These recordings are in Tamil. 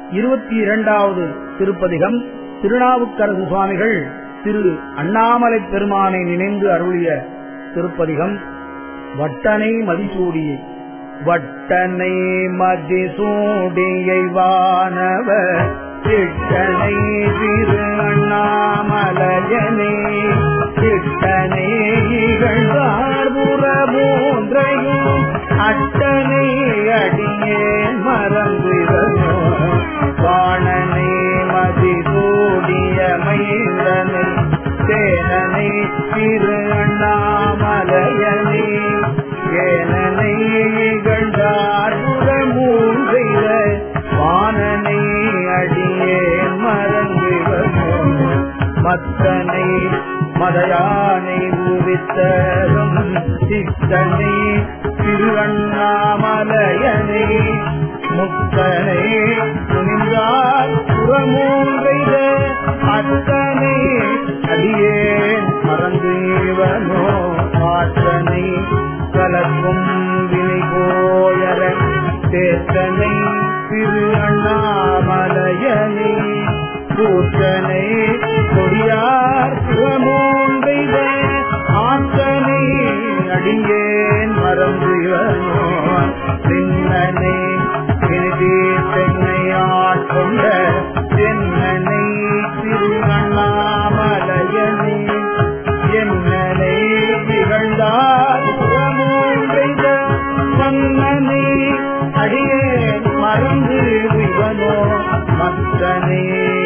இருபத்தி இரண்டாவது திருப்பதிகம் திருநாவுக்கரசு சுவாமிகள் திரு அண்ணாமலை பெருமானை நினைந்து அருளிய திருப்பதிகம் வட்டனை மதிசூடியை வட்டனை மதிசூடியை வானவர் திட்டனை திரு அண்ணாமலையனே திட்டனை இகழ்ந்தார் புறமூன்றையும் அட்டனை அடியே மறந்துவனோ வாணனை மதிசூடிய மைந்தனை சேனனை திரு அண்ணாமலையனே ஏனனை இகழ்ந்தார் புறமூன்றைய வானனை அடியே மறந்துவனோ மத்தனை மதையானை ஊவித்தரும் சித்தனை திருவண்ணாமலையனை முத்தனை துணிந்தார் புறமூன்றைத அத்தனை அடியே மறந்து இவனோ ஆற்றனை கலக்கும் வினை போயர தேத்தனை திரு அண்ணாமலையனை கூற்றனை கொடியார் புறமூன்றைத ஆற்றனை அடியேன் மறந்து இவனோ சின்னனை எழுதி தென்னை ஆட்கொண்ட தென்னனை திரு அண்ணாமலையனை என்னனை திகழ்ந்தார் புறமூன்றைத மன்னனை அடியே மறந்து இவனோ மற்றனை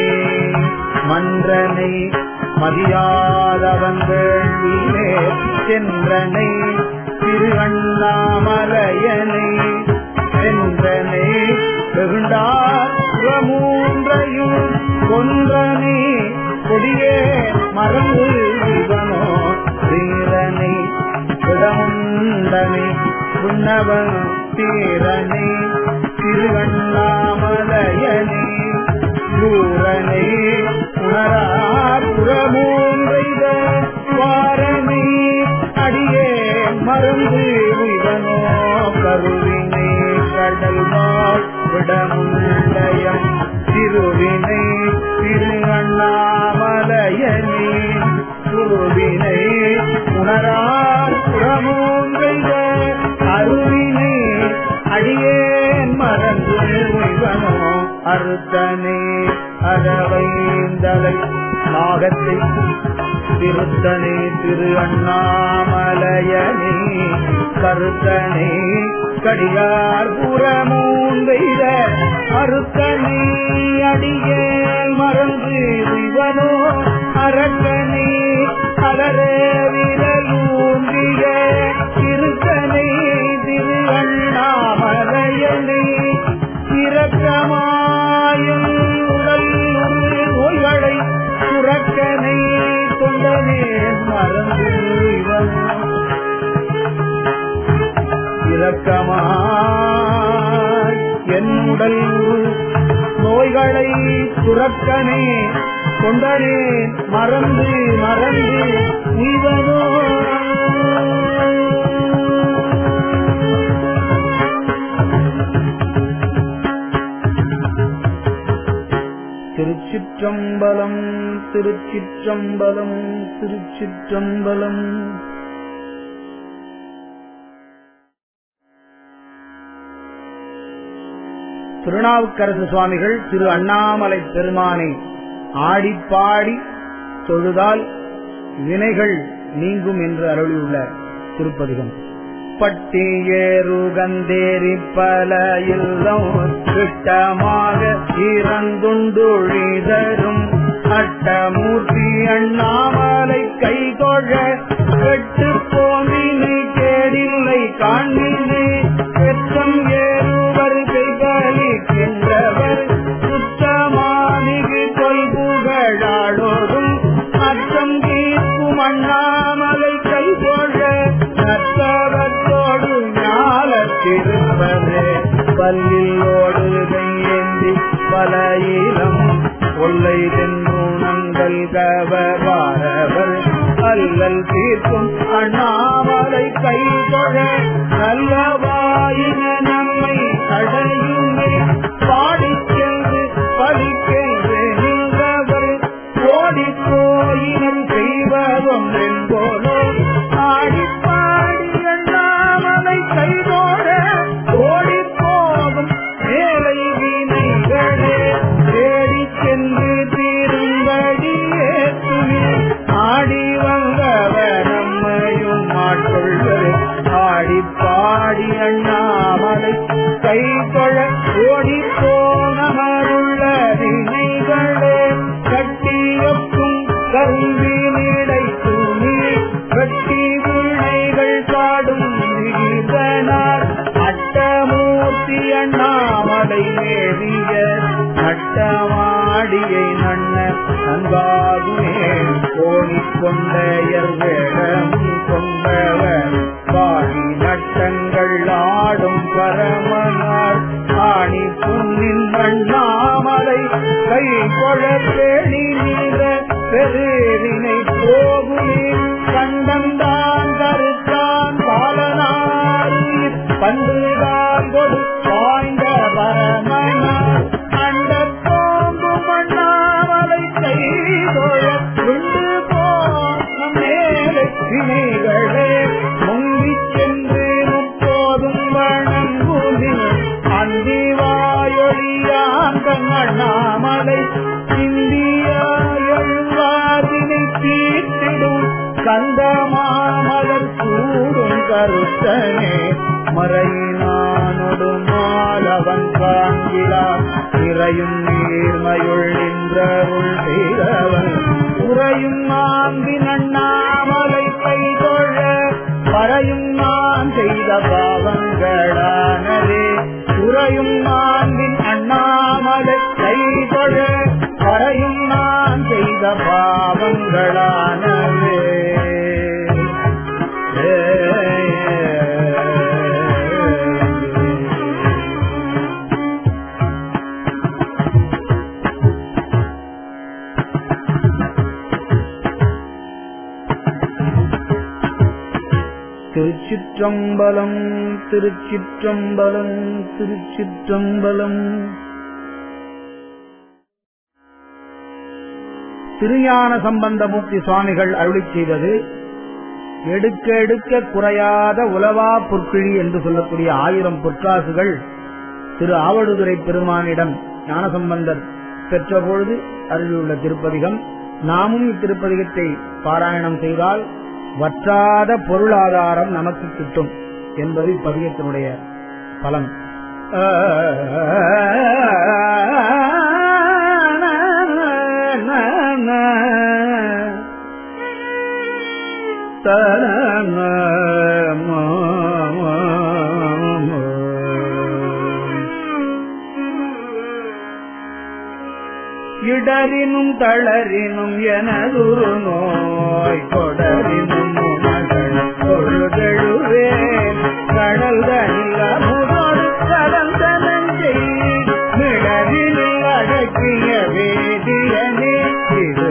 மன்றனை மதியாதவன் வேள்வியிலே சென்றனை திரு அண்ணாமலையனை சென்றனை வெகுண்டார் மூன்றையும் கொன்றனை கொடியே மறந்து இவனோ வீரனை இடமுண்டனை உண்ணவன் தீரனை திரு அண்ணாமலையனை தூரனை உணராபுறமூன்றைத வாரனை அடியே மறந்து இவனோ கருவினை கடல் விடமுண்டயம் திருவினை திரு அண்ணாமலையனே குருவினை உணரார் புறமூன்றைத அருவினை அடியேன் மறந்து இவனோ அறுத்தனே அறவைந்தலை நாகத்தை திருத்தனே திரு அண்ணாமலையனே கருத்தனே கடியார் புறமூந்தைத அறுத்தனே அடியே மறந்து இவனோ அரக்கனே அலர விரலூன்றிய திருத்தனை திரு அண்ணாமலையனே இரக்கமாயும் உடல் நோய்களை சுரக்கனை கொண்டனே மறந்து இவன் இரக்கமாய் என் உடல் நோய்களை சுரக்கனே கொண்டனே மறந்து மறந்து இவனோ திருச்சிற்றம்பலம் திருச்சிற்றம்பலம் திருச்சிற்றம்பலம் திருநாவுக்கரசு சுவாமிகள் திரு அண்ணாமலை பெருமானை ஆடிப்பாடி தொழுதால் வினைகள் நீங்கும் என்று அருளியுள்ள திருப்பதிகம் பட்டியேறுகந்தேரி பல இல்லம் திட்டமாக இறந்துண்டுழிதரும் அட்டமூர்த்தி அண்ணாமலை கைகொழ வெட்டு போந்தினை கேடில்லை காண்பினை பெற்றம் ஏறுவர் கைகளிக்கின்றவர் சுத்தமானிகு கொள்புகழாளோடும் அச்சம் தீர்க்கும் அண்ணாமலை கைகொழ நத்தவத்தோடு ஞாலத்திருப்பதே பல்லிலோடு கையேந்தி பல இளம் கொள்ளை தென்றுணங்கள் கவரவர் அல்லல் தீர்க்கும் அண்ணாமலை கை தொழ நல்லவாயின நம்மை அடையுமே பாடிச் சென்று கை தொழ ஓடி போனமருள்ள வினைகளே கட்டியக்கும் கல்வி நிலை துணி வெட்டி வினைகள் பாடும் விகிதனார் அட்டமூர்த்தி அண்ணாமலை மேவிய நட்டமாடியை நன்ன அன்பாகுமே கோடிக்கொண்டையர் வேடமும் கொண்டவர் பாடி நட்டங்கள் ஆடும் பரமனார் ஆணி புண்ணின் அண்ணாமலை கை கொழ பேணி நீர பெருவினை போகுமே கண்டந்தான் கருத்தான் பாலனார் பந்துதான் கொடு வாய்ந்த பரமனார் அண்ட தோங்கும் அண்ணாமலை கை கொழ விண்டு போம் மேலே வினைகளே முங்கி சென்று முப்போதும் வணங்குதில் அந்தி வாயொலியாந்த அண்ணாமலை இந்தியா எழுவாதினை தீட்டிடும் கந்தமாமலர் கூடும் கருத்தனே மறையினானொடு மாலவன் காண்கிறா நிறையும் நீர்மையுள் நின்றருள் செய்தவன் உறையும் நான்கின் அண்ணாமலை கை தொழ பறையும் நான் செய்த பாவங்களானதே உறையும் நான்கின் அண்ணாமலை கை தொழ பறையும் நான் செய்த பாவங்களானதே திருச்சிற்றம்பலம் திருச்சிற்றம்பலம் திருச்சிற்றம்பலம் திருஞான சம்பந்தமூர்த்தி சுவாமிகள் அருளி செய்தது எடுக்க எடுக்க குறையாத உலவா பொற்கிழி என்று சொல்லக்கூடிய ஆயிரம் பொற்காசுகள் திரு ஆவடுதுறை பெருமானிடம் ஞானசம்பந்தர் பெற்றபொழுது அருளியுள்ள திருப்பதிகம் நாமும் இத்திருப்பதிகத்தை பாராயணம் செய்தால் வற்றாத பொருளாதாரம் நமக்கு கிட்டும் என்பது இப்பதிகத்தினுடைய பலன் இடரினும் தளரினும் எனதுரு நோய் கொடரினும் மகள் பொழுதெழுவேன் கடல் தனில் அமுதோடு கலந்த நஞ்சை மிடரில் அடக்கிய வேதியனே இது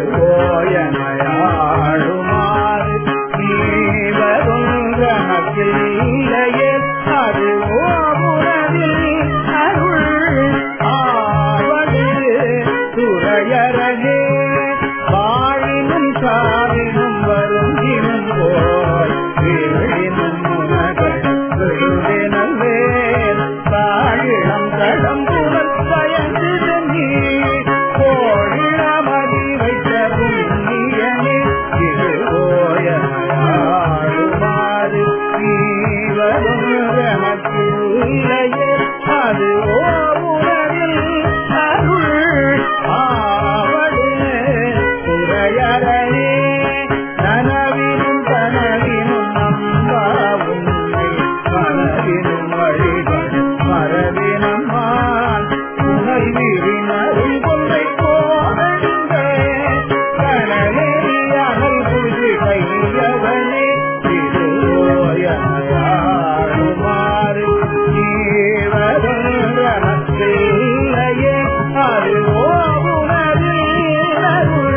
ஓயமையாடுமாறு நீ வரும் கணக்கில் இல்லையே அது ஓமுறவில் அருள் ஆவது துறையரனே வாழினும் சாவினும் வரும் இனம் போல் வீழினும் உனகள் விழுதினல்வேல் தாழிடம் கடம் புலல் பயந்து நீ கோழிடமதி வைத்த புண்ணியனே இது ஓயாடுமாறு நீ வரும் எனக்கு இல்லையே அது ஓ உணவில் அருள் ஆவடு துறையரனே நனவினும் கனவினும் நம்பா உன்னை கனவினும் வழிகள் மரபினம் மான் துணை விரினரும் கொன்றை போதென்ற கனலேறி அனல் புரிது கையவனே திருவோயாடுமாறு ஜீவதே அது ஓவுணரில்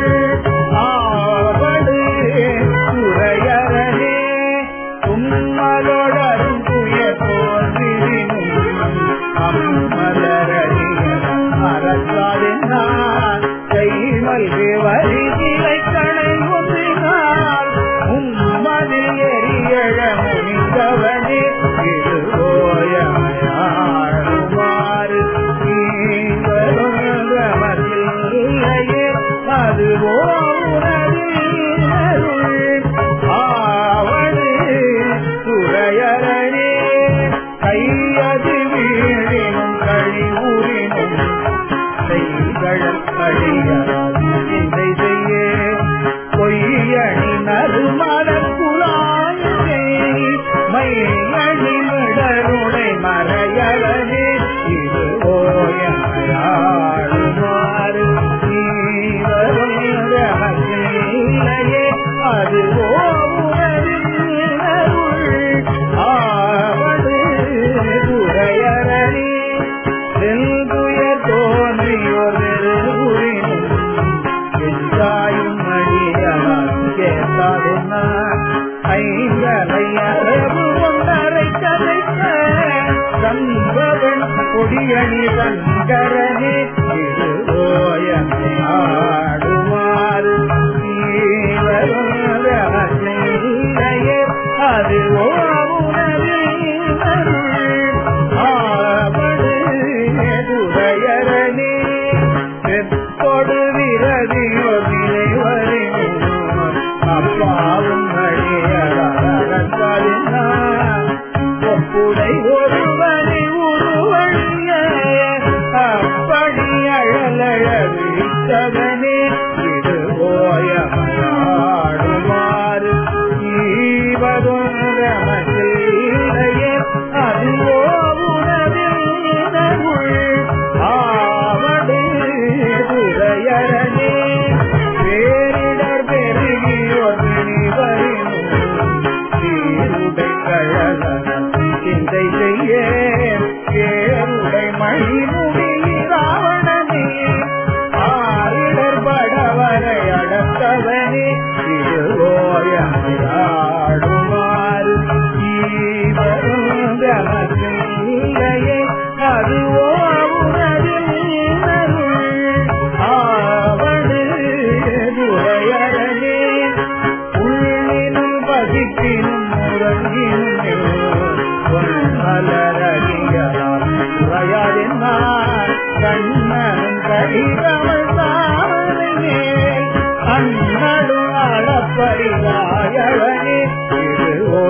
ஆவடு துறையரனே உம்மலோடரும் துய தோன்றினும் அம்மலரணியன் அரசாதினான் கை மல்கு வரிதிலை கணை ஒன்றினால் உம்மதில் எரியழ முனிந்தவனே இது ஓயாடுமாறு நீங்களும் இல்லையே அது ஓவுணரில் ஆவடு துறையரணே கையது வீழே கழல் அடியார் சிந்தை செய்ய பொய்யணி நறுமலர் குழாயே மையணி மிடருடை மறையவனே இது ஓயாடுமாறு நீவருந்தே அது ஓவுணரில் ஆவடு துறையரணி செல்துய தோன்றியோர் நெருகுறினும் எந்தாயும் மணியலால் கேட்டாலும் நான் ஐந்தரை அரபு ஒன்றரை கதைத்த சம்பவன் கொடியணி சங்கரனே இது ஓயமை ஆடுமாறு நீவருந்தே அது ஓவுணரில் ஆவடு துறையரணி செப்பொடு விரதியோ நினைவரினும் அப்பாவும் அழியறினா ஒப்புடை ஒருவனை உருவழிய அப்படி அழலழ விழித்தவனே இது ஓயமாடுமாறு ஈவதொன்றமத்திலேயே அதுவோ உணவில் ஆவடு துறையரணே பேரிடர் பெருகியோர் நினைவரினும் சீருடை கழல சிந்தை செய்ய கேருடை மணிமுடி ராவணனே ஆரிடர் படவரை அடத்தவனே இது ஓயாடுமாறு ஈவருந்தமக்கில்லையே அது ஓவுணரில் ஆவடு துறையரணே உள்ளினும் பசிப்பினும் முறங்கினும் மலரடியார் உரையாடினார் கண்ணனும் கடிதமல் தாமரையே அண்ணடும் அளப்பரிதாயவனே இது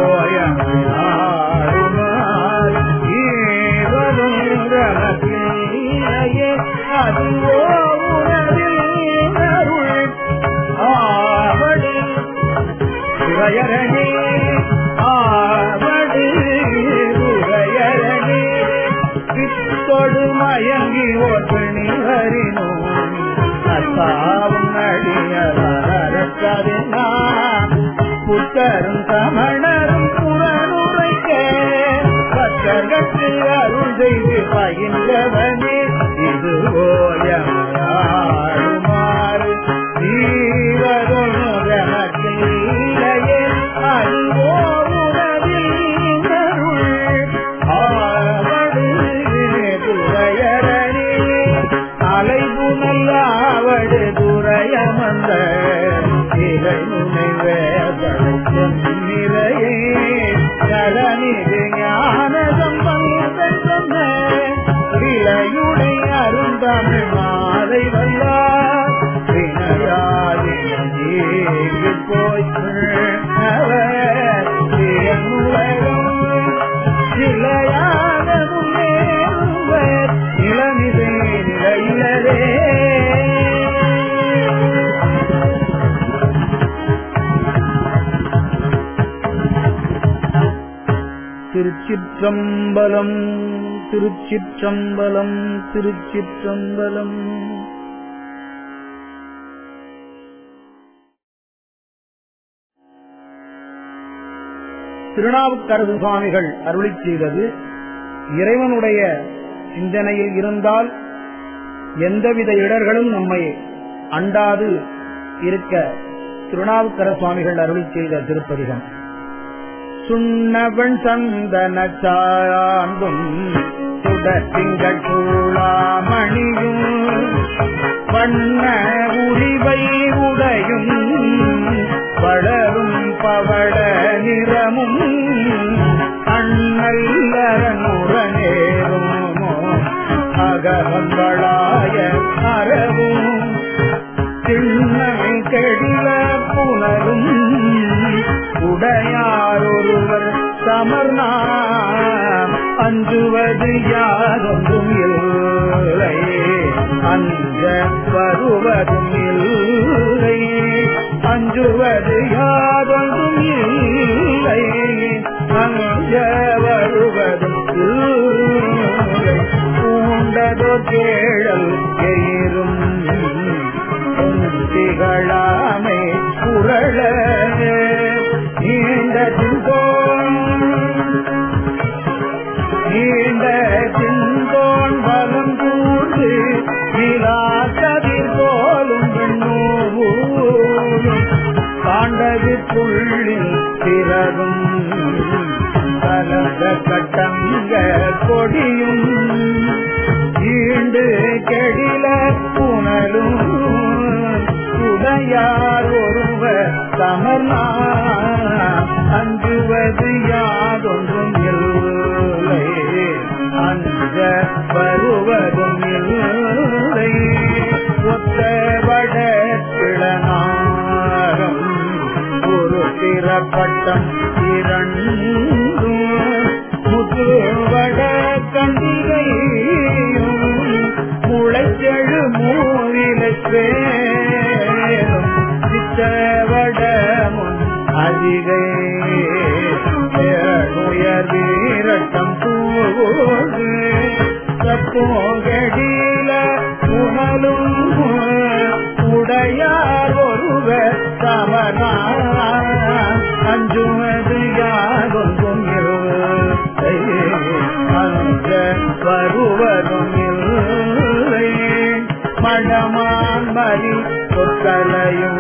ஓயமாடுமார் ஈவரும் ரமத்திலேயே அதுவோ உணவில் அருள் ஆவடு துறையரணே ஆவடு துறையரணே பித்தொடு மயங்கி ஒற்றணி ஹரினோம் அத்தாவும் அடியரக்கதினா புத்தரும் சமணரும் புறனுரைக்க பத்தர்கட்டு அருள் செய்து பயின்றவனே இது ஓயமாடுமாறு ஜீவதொன்றமக்கில்லையே அதுவோ உணவில் அருள் ஆவடு துறையரணே அலைபுனல் ஆவடு துறையமந்த இலை முனைவேதம் நிறையே நலனிது ஞானதம் பங்கன் சொன்ன இளையுடை அருந்தமிழ் மாலை வல்லார் வினையாதி போய் அவர் உலகம் நிலையாக முன்னேறுவர் இளமிசை நிலையிலரே திருச்சிற்றம்பலம் திருச்சிற்றம்பலம் திருச்சிற்றம்பலம் திருநாவுக்கரசு சுவாமிகள் அருளி செய்தது இறைவனுடைய சிந்தனையில் இருந்தால் எந்தவித இடர்களும் நம்மை அண்டாது இருக்க திருநாவுக்கர சுவாமிகள் அருளி செய்த திருப்பதிகம் சுண்ணவன் சந்தன சாந்தும் சுடத்திங்கள் சூளாமணியும் வண்ண உரிவை உடையும் வளரும் பவள நிறமும் அண்ணல்லரனுடனேரும் அகவங்களாய அறவும் திண்ணம் கெடில புனரும் உடையாரொருவர் சமர்நாம் அஞ்சுவது யாரொன்றும் இல்லை அஞ்ச வருவதும் இல்லை அஞ்சுவது யாதொன்றும் இல்லை அஞ்ச வருவதும் இல்லை பூண்டதோ கேழல் எயிரும் திகழாமை குரள நீண்ட திங்கோன் நீண்ட திங்கோன் பலம் கூர்ந்து நிலாக்கதிர் போலும் பெண்ணூரும் காண்டது புள்ளில் பிறகும் கலந்த கட்டங்க கொடியும் ஈண்டு கெடில புனலும் உடையார் ஒருவர் தமர்னா அஞ்சுவது யாதொன்றும் இல்லை அஞ்ச வருவதும் இல்லை ஒத்த வட கிளநாகம் ஒரு திறப்பட்டம் இரண்டும் முதுவட கண்டிகையும் முளைச்செழு மூவிலை சேரும் சித்தவடமும் அதிகை உயர் வீரட்டம் தூது தப்போகடில உணலும் உடையார் ஒருவர் சமனா அஞ்சுவது யாதொன்றும் இல்லை அஞ்ச வருவதும் இல்லை மடமான் மறி சொற்களையும்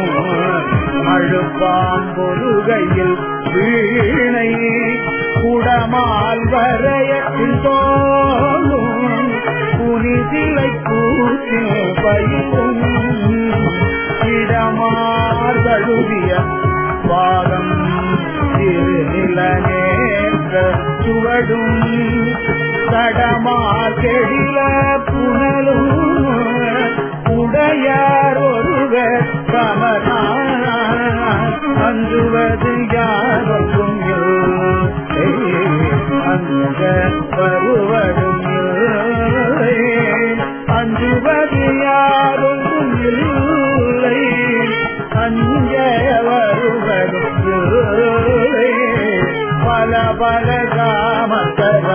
மழுப்பாம்பொருகையில் வீணை குடமால் வரையத்தில் தோலும் புனிதிலை கூட்டில் பயிரும் இடமார் தழுவிய பாதம் திருநில நேற்ற சுவடும் தடமார் கெடில புனலும் உடையார் ஒருவர் சமனா அஞ்சுவது யாரும் அங்க வருவதும் இல்லை அஞ்சுவது யாரும் இல்லை அஞ்ச வருவதும் இல்லை பல பல காமத்தர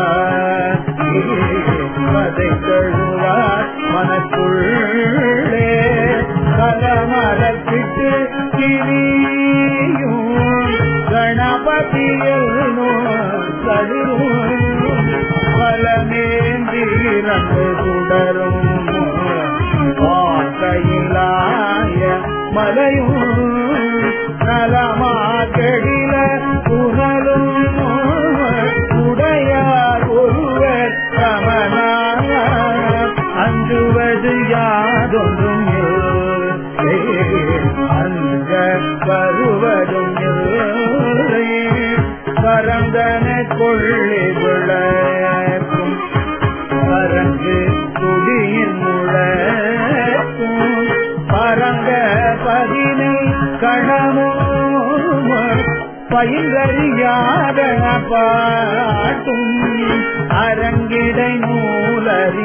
மதை கழுவார் மனக்குள்ளே கலமரத்திட்டு கிரியும் கணபதியில் தளிரும் பலமேந்திரண்டு சுடரும் வாக்கையிலாய மலையும் நலமா கெடில புகழும் உடையார் ஒருவர் சமனா அஞ்சுவது யாதொன்றும் அங்க வருவதும் இல்லை பரந்தன கொள்ளி விளக்கும் பரங்கு குடியின் முழக்கும் பரங்க பதினை கணமும் பயிலறியாத பாட்டும் அரங்கிடை நூலறி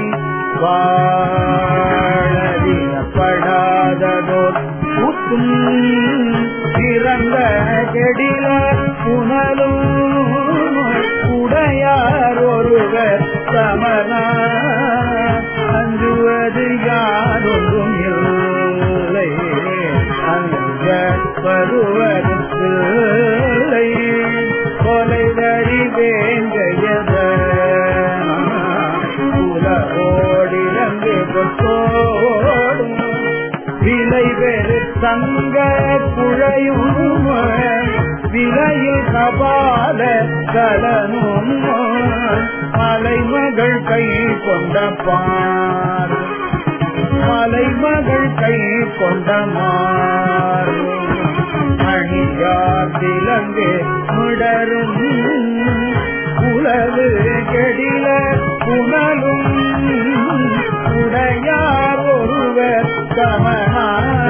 வாழறியப்படாததோர் கூத்தும் பிறந்த கெடில புனலும் உடையார் ஒருவர் சமனா அஞ்சுவது யாரொன்றும் இல்லை அங்க வருவதும் இல்லை கொலைவரி வேங்கையத உலகோடிலங்கு கொத்தோடும் விலை பெரு தங்க குழையும் விலையில் கபால கலனும் மலைமகள் கை கொண்ட பார் மலைமகள் கை கொண்ட மாறு அணியார் திலங்கு முடரும் உலகு கெடில புனலும் உடையார் ஒருவர் சமனா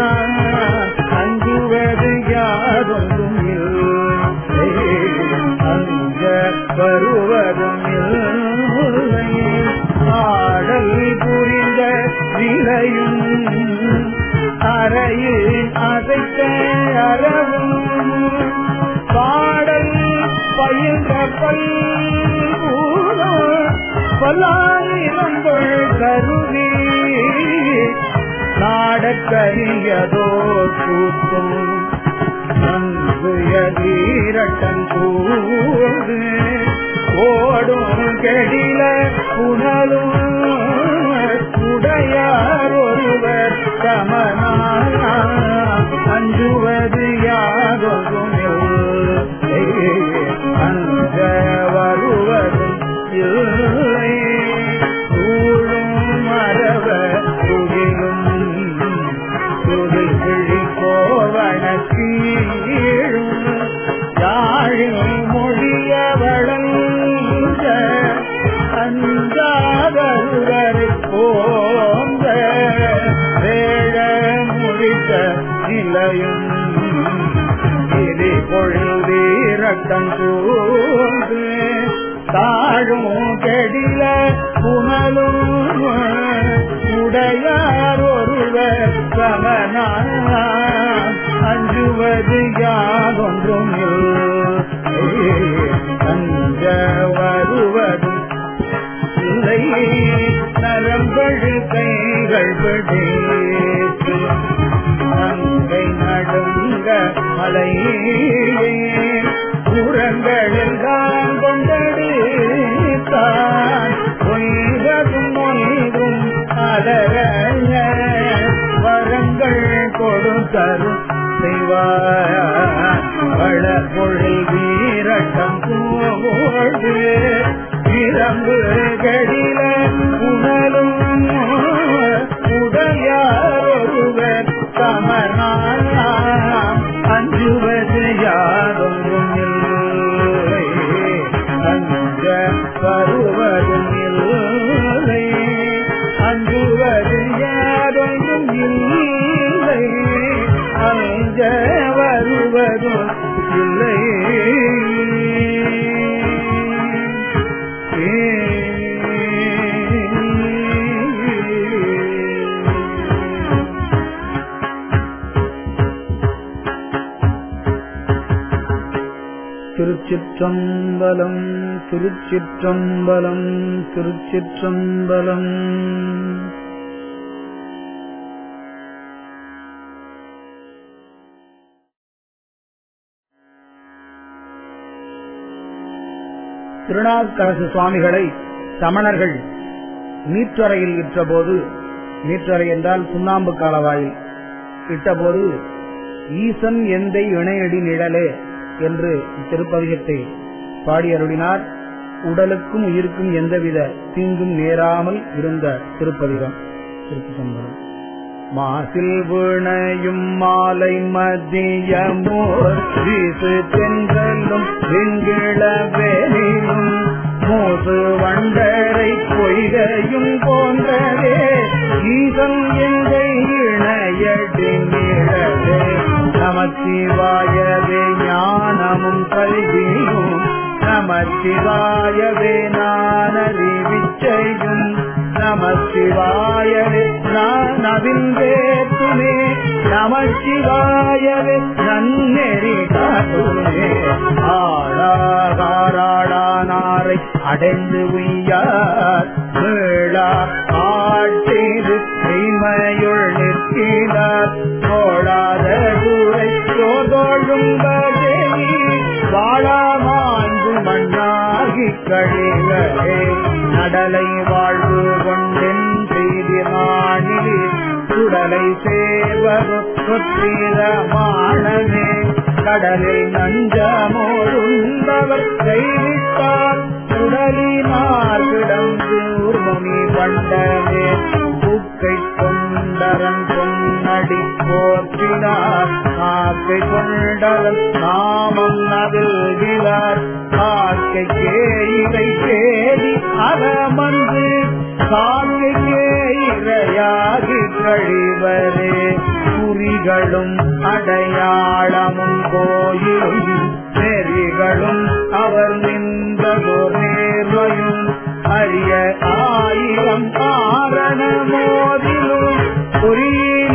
அஞ்சுவது யாதொன்றும் இல்லை அஞ்ச வருவதும் இல்லை ஆடல் புரிந்த வீ பயின்ற பல்பூரம் பல்லாயிரம் கருவி நாடக்கரியதோ கூத்தும் நன்புயதீரட்டன் கூடு ஓடும் கெடில புனலும் உடையார் ஒருவர் சமனா அஞ்சுவது யாதொரும் அஞ்ச வருவதும் இல்லை சூழும் மரப துகிலும் துகில் கிழி கோவண கீழும் யாழில் மொழிய வளர்ந்த அஞ்சாதவர் போந்த வேழ முடித்த நிலையும் இது பொழுதீரட்டம் கூந்து தாழும் கெடில புனலும் உடையார் ஒருவர் சமனா அஞ்சுவது யாதொன்றும் அஞ்ச வருவதும் இல்லை நரம்பழு கைகள் பிடித்து அங்கை நடுங்க மலை புறங்களில் தான் கொண்டெடுத்தான் பொய்வதும் ஒன்றும் அலர வரங்கள் கொடுத்தரும் செய்வார் வள பொழில் வீரட்டம் போது இரம்பு கடில உணலும் உடையாரொருவர் சமனாம் அஞ்சுவது யாதொன்றும் இல்லை அஞ்ச வருவதும் இல்லை அஞ்சுவது யாதொன்றும் இல்லை அஞ்ச வருவதும் இல்லை திருச்சிற்றம்பலம் திருச்சிற்றம்பலம் திருச்சிற்றம்பலம் திருநாவுக்கரசு சுவாமிகளை சமணர்கள் நீற்றறையில் இட்டபோது நீற்றறை என்றால் சுண்ணாம்பு காலவாயில் இட்டபோது ஈசன் எந்தை இணையடி நிழலே என்று இத்திருப்பதிகத்தை பாடி அருளினார் உடலுக்கும் உயிருக்கும் எந்தவித தீங்கும் நேராமல் இருந்த திருப்பதிகம் திருப்பம்பரம் மாசில் விணையும் மாலை மதியமோர் வீசு தென்றலும் வெண்கிள வேலிலும் மூசு வண்டரை பொய்கையும் போன்றதே ஈசன் எந்தை இணையடி நிழலே நமச்சிவாயவே ஞானமும் கல்வியும் நமச்சிவாயவே நானறிவிச்சையும் நமச்சிவாயவே நானவிந்தேத்துமே நமச்சிவாயவே நன்னெறி காட்டுமே ஆளாகாராடானாரை அடைந்து உய்யார் மீளா ஆட்டீது மெய்மையுள் நிற்கிறார் தோழாத தூரை சோதோழும் பதவி வாழாமாந்து மண்ணாகி கழிகளே நடலை வாழ்வு கொண்டென் செய்தி மாணிலே சுடலை சேவது சுத்திரமானமே கடலில் நஞ்சமோடுண்டவர் கைவிட்டார் உடலினார் கிடந்து உர்முனி பண்டமே பூக்கை கொண்டரன் பொன்னடி போற்றினார் காக்கை கொண்டரன் நாமம் நவில்கிறார் காக்கை கேயிரை கேடி அகமந்து காக்கை கேயிரையாகி கழிவரே குறிகளும் அடையாளமும் கோயிலும் நெறிகளும் அவர் நின்றதோர் நேர்மையும் அரிய ஆயிரம் காரண மோதிலும் குறியீர்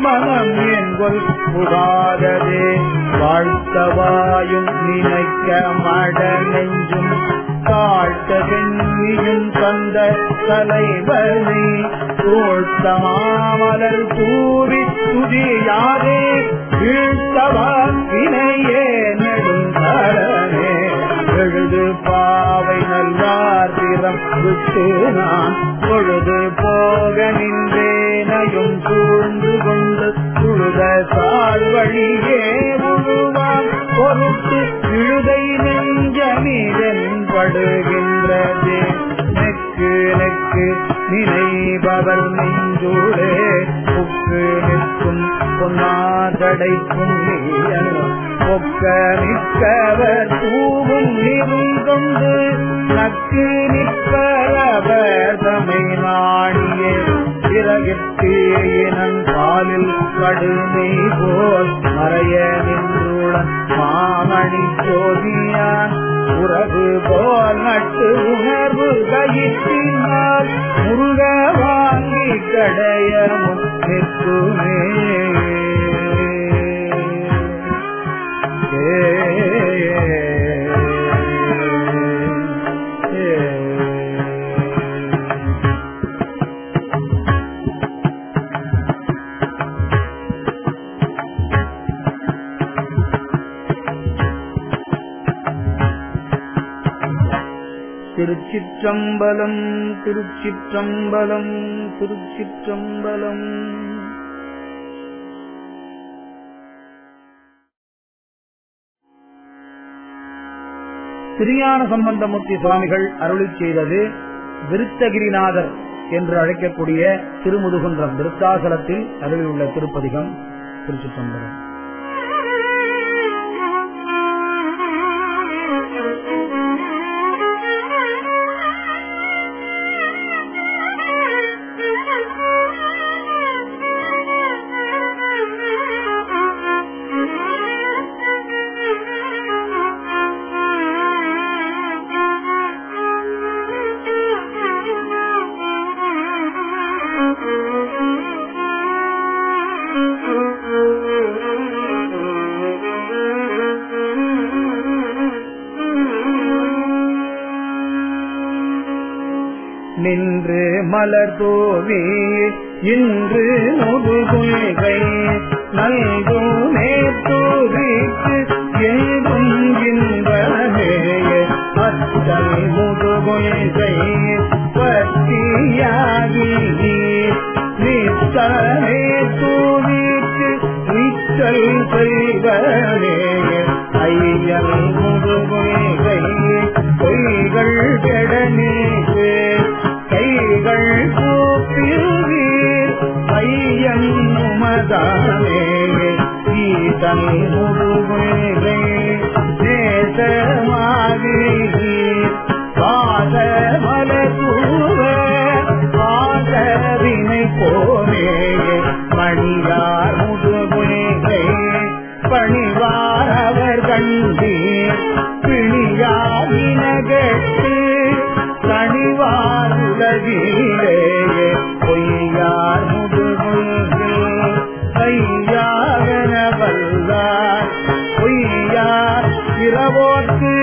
மனம் என்கொல் புகாததே வாழ்த்தவாயும் நினைக்க மட நெஞ்சும் காட்ட வெண்ணியும் தந்த தலைவனை தோழ்த்தமாமலர் தூவி துதியாதே வீழ்த்தவா வினையே நெடுங்கரனே எழுது பாவை நல்லார் திறம் விட்டு நான் பொழுது போக நின்றேனையும் சூழ்ந்து கொண்டு சுழுத சால் வழியே முழுவான் பொருட்டு இழுதை நெஞ்சமீதன் படுகின்றதே நெக்கு நெக்கு நினைபவர் நெஞ்சூடே புக்கு நிற்கும் பொன்னாதடைக்கும் நீயன் ஒக்க நிற்கவர் தூவும் நீரும் கொண்டு நக்கு நிற்பவர் தமை நாடியே பிறகிற்கு இனன் பாலில் கடுமை போல் மறைய நின்றுடன் மாமணி சோதியான் உறவு போல் நட்டு உணர்வு கயிற்றினால் முருக வாங்கி கடைய நிற்குமே திருச்சிற்றம்பலம் திருச்சிற்றம்பலம் திருச்சிற்றம்பலம் திருஞான சம்பந்தமூர்த்தி சுவாமிகள் அருளி செய்தது விருத்தகிரிநாதர் என்று அழைக்கக்கூடிய திருமுதுகுன்றம் விருத்தாசலத்தில் அருளில் உள்ள திருப்பதிகம் திருச்சிற்றம்பலம் நின்று மலர் தோவி இன்று முதுகுல்கை நல்குமே தூவிக்கு எங்கும் இன்பமே அத்தல் முதுகுல்கை பத்தியாகி நித்தமே தூவிக்கு நிச்சல் செய்வனே ஐயன் முதுகுல்கை பொய்கள் கெடனீக்கு கைகள் கூப்பியுவீர் பையன் உமதானே ஈதன் முருகே நேசமாகி பாத மலதூவ பாத வினை போனே மணியார் முதுகுனை பணிவார் அவர் கண்டீர் பிணியாவினகட்டு கணிவார் உலகிலே பொய்யார் முதுகுல் கையாவன வல்லார் பொய்யார் இரவோர்க்கு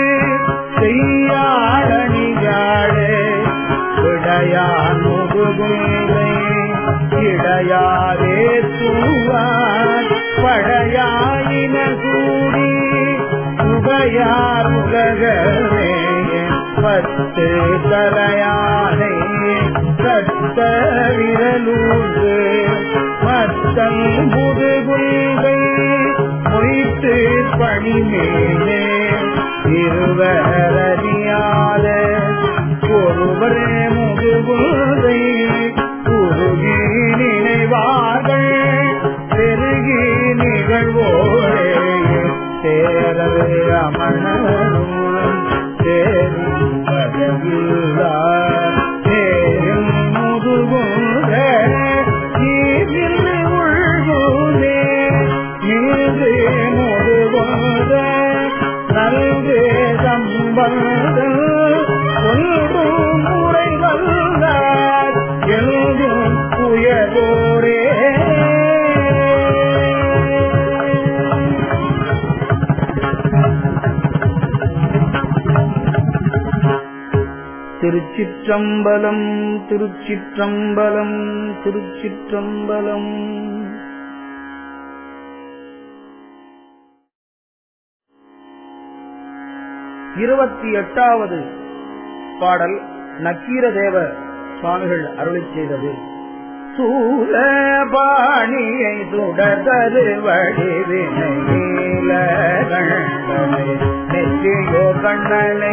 செய்யாழணியாழே விடையான் முதுகுலை இடையாரே தூவான் படையாயின கூடி உபயார் உலகமே பத்து தலையானை கத்த விரலூன்று மத்தல் முதுகுல்கை மொய்த்து பணிமேலே இருவரறியாத ஒருவரே முதுகுல்கை உருகி நினைவார்கள் பெருகி நிகழ்வோரே தேரவே அமணனும் தேரும் பதவில்லார் தேரும் முதுகுந்த நீதில் உள்குதே நீது முதுகுந்த நல்கு சம்பந்த ஒன்றும் முறை வந்தார் திருச்சிற்றம்பலம் திருச்சிற்றம்பலம் திருச்சிற்றம்பலம் இருபத்தி எட்டாவது பாடல் நக்கீரதேவ சுவாமிகள் அருளி செய்தது சூலபாணியை சுடதரு வடிவினை நீலகண்டனை நெற்றியோ கண்ணனை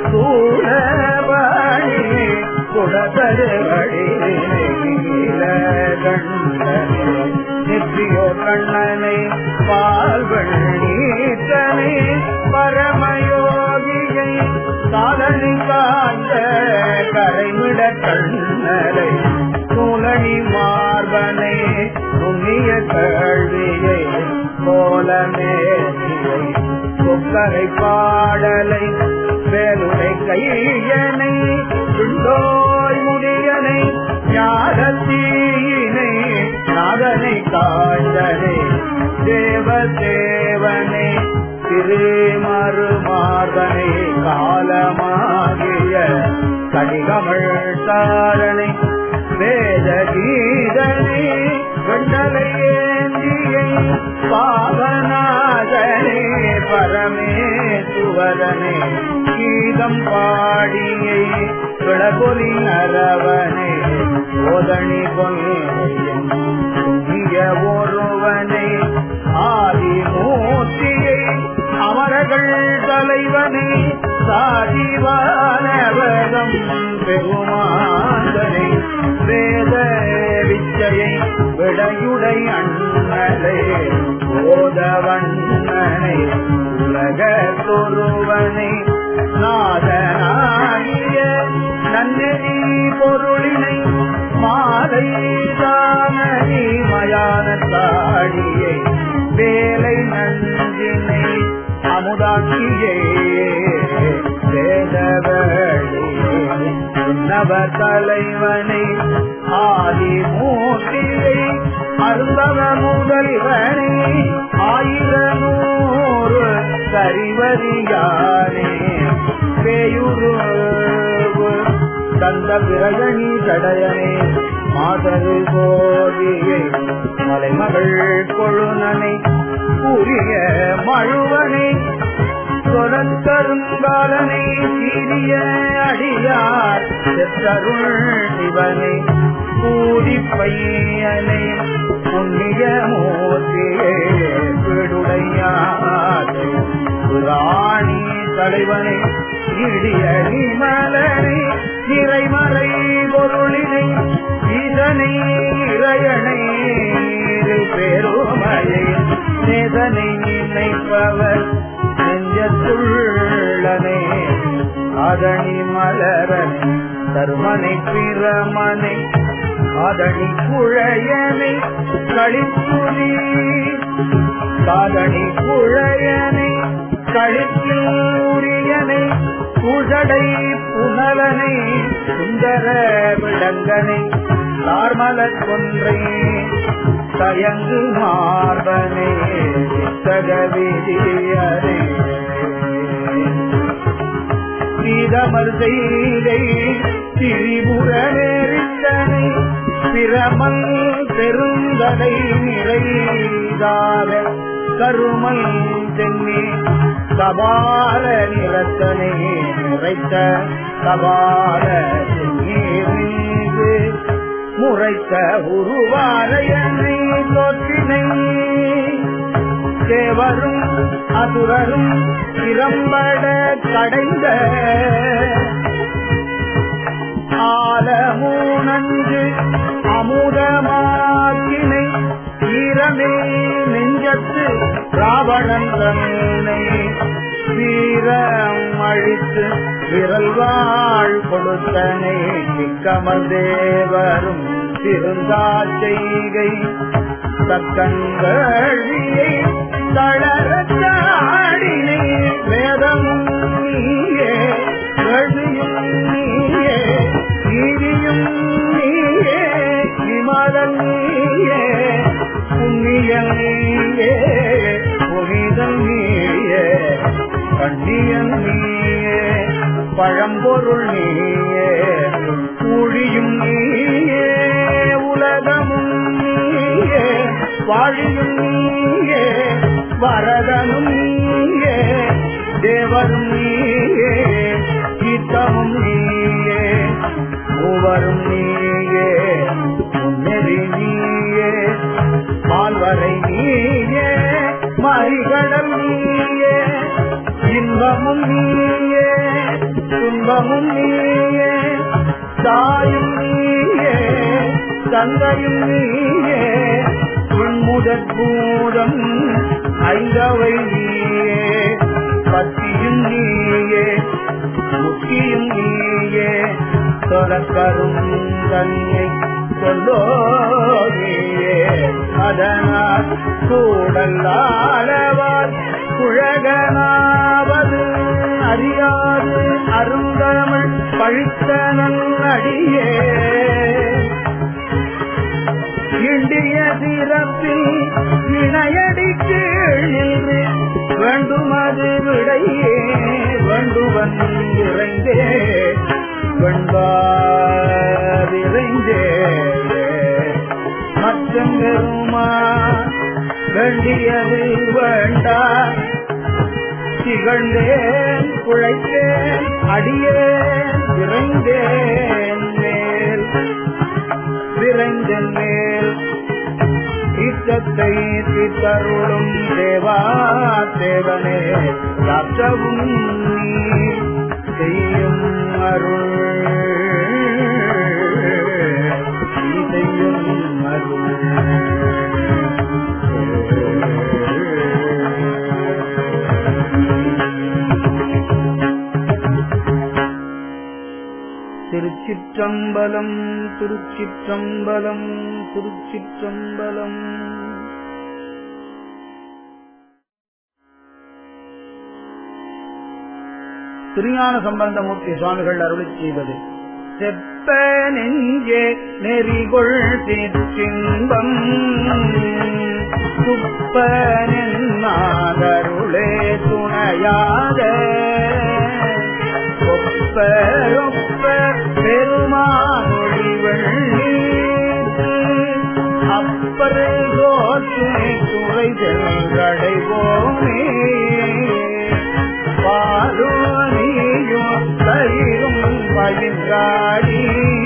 சூலபாணியை சுடதரு வடிவினை நீலகண்டனை நெற்றியோ கண்ணனை பால்வண்ணீத்தனை பரமயோகியை காலனி காந்த கரைமிட கண்ணலை சூழனி மார்பனை நுண்ணிய கல்வியை கோலமேனியை கொக்கரை பாடலை வேலுடை கையனை சுண்டோய் முடியனை ஞானத்தீயினை நாதனை காண்டனை தேவ தேவனை திருமருமார்பனை காலமாகிய கடிகமிழ் தாரணை வேத கீதனை வெண்டலை ஏந்தியை பாவநாதனே பரமேசுவரனே கீதம் பாடியை விளகொலி நரவனே ஓதணி கொள்ளையும் புண்ணிய ஒருவனை ஆதி மூர்த்தியை அமரர்கள் தலைவனை சாதிவானவதம் பெருமாந்தனை வேத விச்சையை விடையுடை அண்ணலை போதவண்ணனை உலக தொருவனை நாதனாகிய நன்னெறி பொருளினை மாலை தானி மயான தாடியை வேலை நஞ்சினை அமுதாக்கியே நவ தலைவனை ஆதி மூர்த்தியை அருந்தவ முதல்வனை ஆயிர நூறு சரிவதியானே பேயுரு தந்த பிரகணி தடையனே மாதரு கோதியை மலைமகள் கொழுனனை கூறிய மழுவனை தொடர்கருங்காலனை சீரிய அடியார் செத்தருள் சிவனை கூடி பையனை புண்ணிய மூர்த்தியே விடுடையாதை புராணி தலைவனை இடிய நிமலனை நிறைமறை பொருளினை இதனை இறையனை பெருமையை நேதனை நினைப்பவர் நெஞ்சத்துள்ளனே அதனி மலரனை தருமனை பிரமனை அதனி குழையனை களிப்புலி காதணி குழையனை கழிப்பில் உரியனை குழடை புனலனை சுந்தர விடங்கனை தார்மலர் கொன்றை தயங்கு மார்பனே தகவிதியரே சீதமர் செய்கை திரிபுர நேரித்தனை பிரமல் பெருந்தலை நிறைதாக கருமல் தென்னி கபால நிறத்தனை நிறைத்த கபால மீது முறைத்த உருவாரையனை தோற்றினை தேவரும் அசுரரும் திறம்பட கடைந்த ஆலமூனஞ்சு அமுதமாக்கினை ஈரமே நெஞ்சத்து ராவணன் தன்னை வீரம் அழித்து விரல் வாழ் கொடுத்தனை மிக்கமல் தேவரும் திருந்தா செய்கை தக்கங்களியை தளரத்தாடினை வேதமும் நீயே கல்வியும் நீயே நீதியும் நீயே விமலன் நீயே புண்ணியம் நீயே புனிதம் நீயே கண்ணியம் நீயே பழம்பொருள் நீயே வாழியும் நீயே வரதனும் நீயே தேவரும் நீயே கீர்த்தமும் நீயே மூவரும் நீயே முன்னெறி நீயே மால்வரை நீயே மறிகடல் நீயே இன்பமும் நீயே துன்பமும் நீயே தாயும் நீயே தந்தையும் நீயே உன்முதற் பூதம் ஐந்தவை நீயே பத்தியும் நீயே முக்கியும் நீயே தொடக்கரும் தன்னை சொல்லோ நீயே அதனால் கூடல்லாளவால் குழகனாவது அறியாது அருந்தமிழ் பழித்த நன்னடியே இண்டிய சிறப்பில் இணையடி கீழ் நின்று வேண்டுமது விடையே வேண்டுவன் இறைந்தே வெண்பாதிரைந்தே மற்றும் பெருமா வேண்டியது வேண்டா திகழ்ந்தேன் குழைத்தேன் அடியேன் விரைந்தேன் மேல் விரைந்தன் மேல் இச்சத்தை சித்தருளும் தேவா தேவனே காத்தவும் நீ செய்யும் அருள் நீ செய்யும் திருச்சிற்றம்பலம் திருச்சிற்றம்பலம் திருச்சிற்றம்பலம் திருஞான சம்பந்தமூர்த்தி சுவாமிகள் அருளி செய்வது செப்ப நெஞ்சே நெறிகொள் சிற்றின்பம் துப்ப நின்னாதருளே துணையாக ஒப்ப பெருமானொழி வெள்ளீட்டு அப்பர் சோற்று துறை சென்றடைவோமே பாலோ நீயும் தயிரும் பயின்றாடி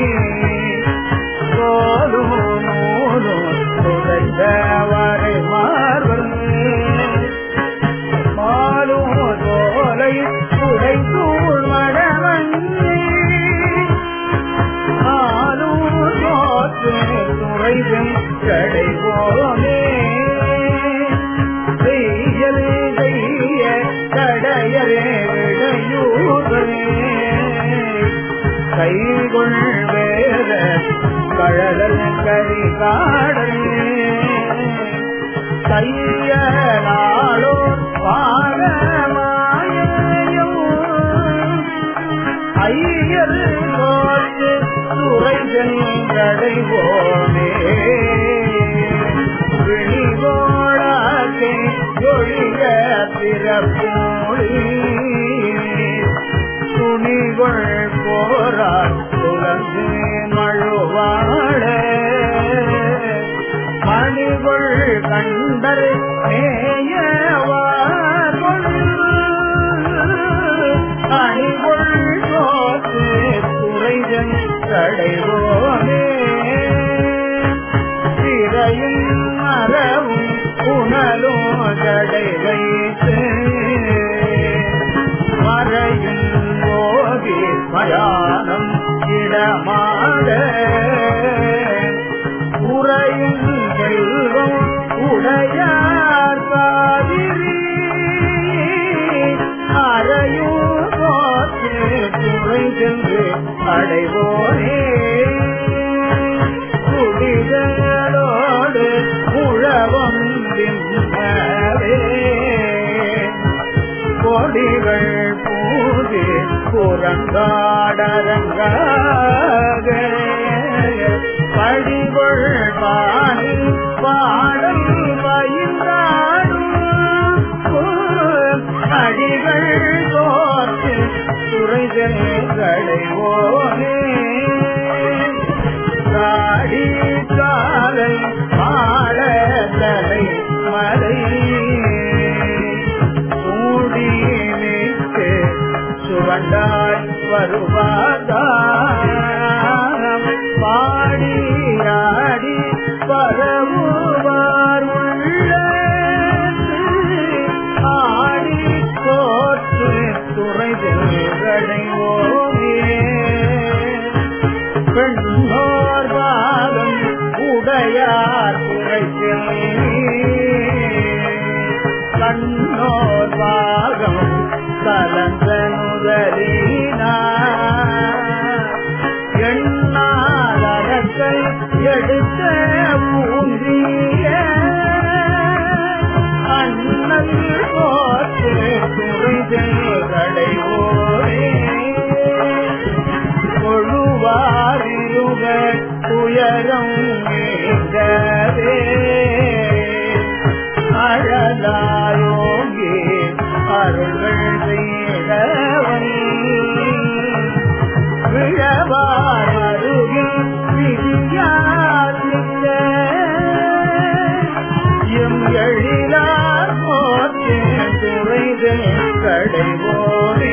கோலும் நூலும் துடைந்த வரை மார்பல் மாலும் தோலை துடை தூள் மடமண்ணி ஆலும் தோற்று துறைவன் கடைவோமே செய்யல் செய்ய கடையரே விடையூரே கைகொள் வேற கழல் கரி காடல் கையலாளோ பாகமாயும் ஐயர் நோக்கு துறைகள் கடைவோமே விழிகோளாக்கை ஒழிய பிறப்போழி துணிகொள் போரால் துலங்கு மழுவாழ மணிகொள் கண்டர் அணிகொள் நோக்கு துறைஜன் கடைவோமே திரையும் மரவும் புனலும் ஜடை வைத்து மறையும் போதி மயானம் இடமாக உறையும் செல்வம் உடையார் காவிரி அறையும் போற்று துறை சென்று அடைவோனே குடிகளோடு உழவம் தின்னவே கொடிகள் பூதி புறங்காடரங்காக படிகொள் பாணி பாடல் பயின்றாடும் அடிகள் தோற்று துறைகள் கடைவோனே காடி காலை மாட மலை சூடினிக்கு சுவண்டாய் வருவாதாம் பாடி ஆடி பரவுவார் உள்ள ஆடி போற்று துறைதடைவோமே பெண்ணோர் பாதம் உடையார் குறைச்செல்வி கண்ணோர் பாகம் கலந்த நுதலினார் எண்ணாதரத்தை எடுத்த ஊன்றிய அண்ணல் போற்று துறைதடை ஓரே கொழுவாரிருக துயரம் நீங்கவே அழலாயோகி அருள்கள் செய்தவன் விழவார் அருகில் விதியாதிக்க எம் எழிலார் போற்றே துறைதே கடைவோரே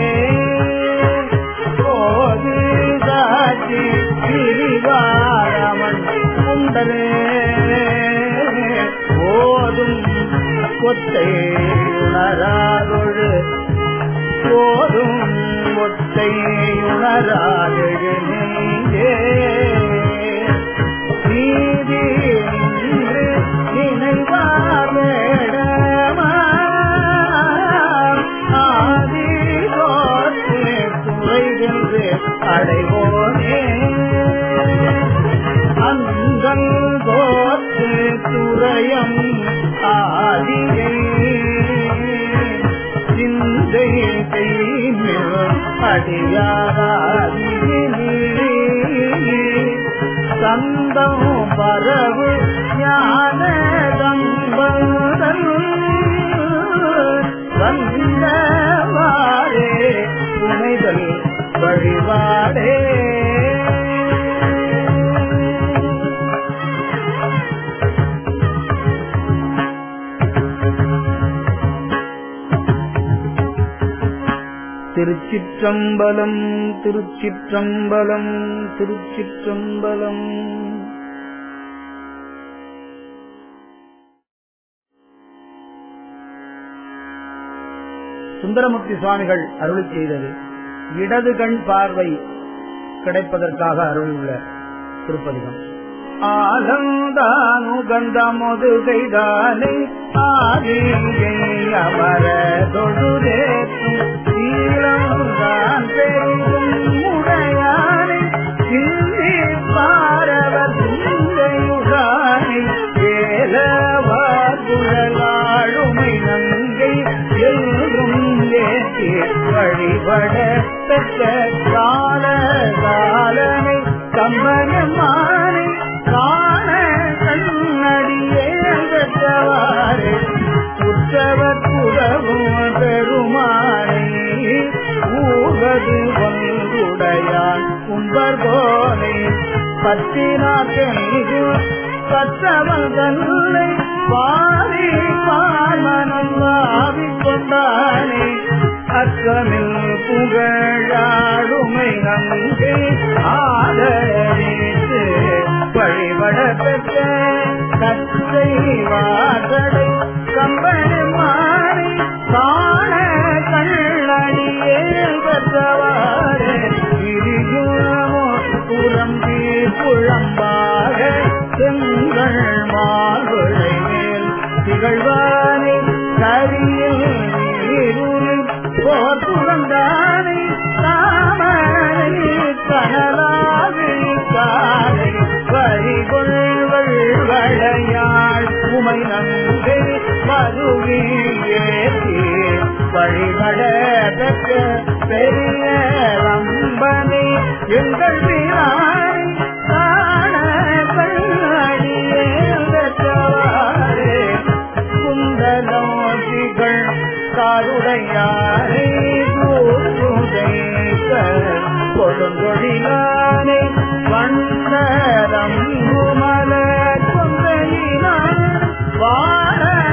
போது சாட்சி பிரிவாரமன் குண்டலே போதும் கொத்தை உணராதொழு போதும் ஒத்தை உணராதொழு நீங்கே நீதி நின்று நினைவார் வேடமா ஆதி தோற்று துறைகின்று அடைவோனே அந்தல் தோற்று துறையம் ஆதியை சிந்தை கைமில் அடியாராதினி சந்தம் பரவு ஞான தம்பதல் வந்தவாரே துணைதல் வழிபாடே திருச்சிற்றம்பலம் திருச்சிற்றம்பலம் திருச்சிற்றம்பலம் சுந்தரமூர்த்தி சுவாமிகள் அருளி செய்தது இடது கண் பார்வை கிடைப்பதற்காக அருளுள்ள திருப்பதிகம் ஆலந்தானுகந்த முதுகைதானே ஆதியை அமர தொழுதேற்றும் சீலம்தான் பெருகும் உடையானை சிந்தி பாரவர் சிந்தையுகானை ஏலவார் குழலாளுமை நங்கை என்றும் ஏற்றி வழிபட பெற்ற கால காலனை கம்பனமானை காண கண்ணடியே பெற்றவாறு உற்றவர் புறவும் பெருமானை ஊவது ஒன்றுடையான் உம்பர் போனை பத்தினாக்கு பத்தவன் தன்னை பாரி பாமனம் ஆவிக் கொண்டானே அற்றமில் புகழாடுமை நங்கை ஆதரித்து வழிபட பெற்ற கத்தை வாசடை கம்பனமானை காண கண்ணடியே பெற்றவாறு இரிகுணமோ புறம்பி புழம்பாக செங்கள் மார்புழை மேல் திகழ்வானை கரியில் நீருள் போர் புறந்தானை தாமரை கனலாவி காலை வரிகொள்வள் வளையாள் உமை நங்கை மருவி ஏற்றி வழிபட பெற்ற பெரிய ரம்பனை எங்கள் வீரானை காண கண்ணடியே பெற்றவாறே குந்தலோசிகள் காருடையாரை கூற்றுதைக்க கொடுங்கொழிலானை வண்ணரம் குமல கொந்தையினான் வாழ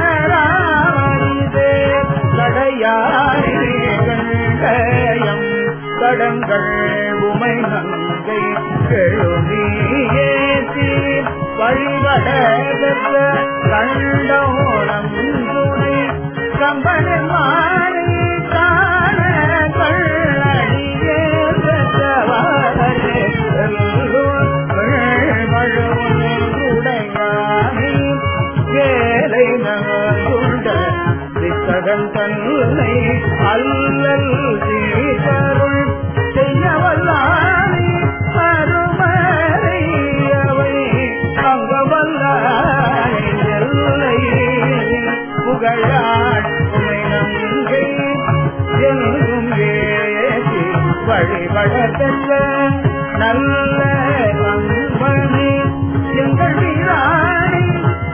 உமை நங்கை கெழுமியேற்றி வழிபட பெற்ற கண்டோரம் துணை கம்பனின் மாறி காண கள்ளடியே பெற்றவாறே உடையானே வேலை நகுண்ட வித்தகன் தன்னை அல்லல் தீகருள் செய்யவல்லானே அருமறையவை அங்கவல்லானே எல்லை புகழாள் உமை நங்கை எங்கும் ஏசி வழிபட பெற்ற நல்ல கம்பனி எங்கள் வீராணி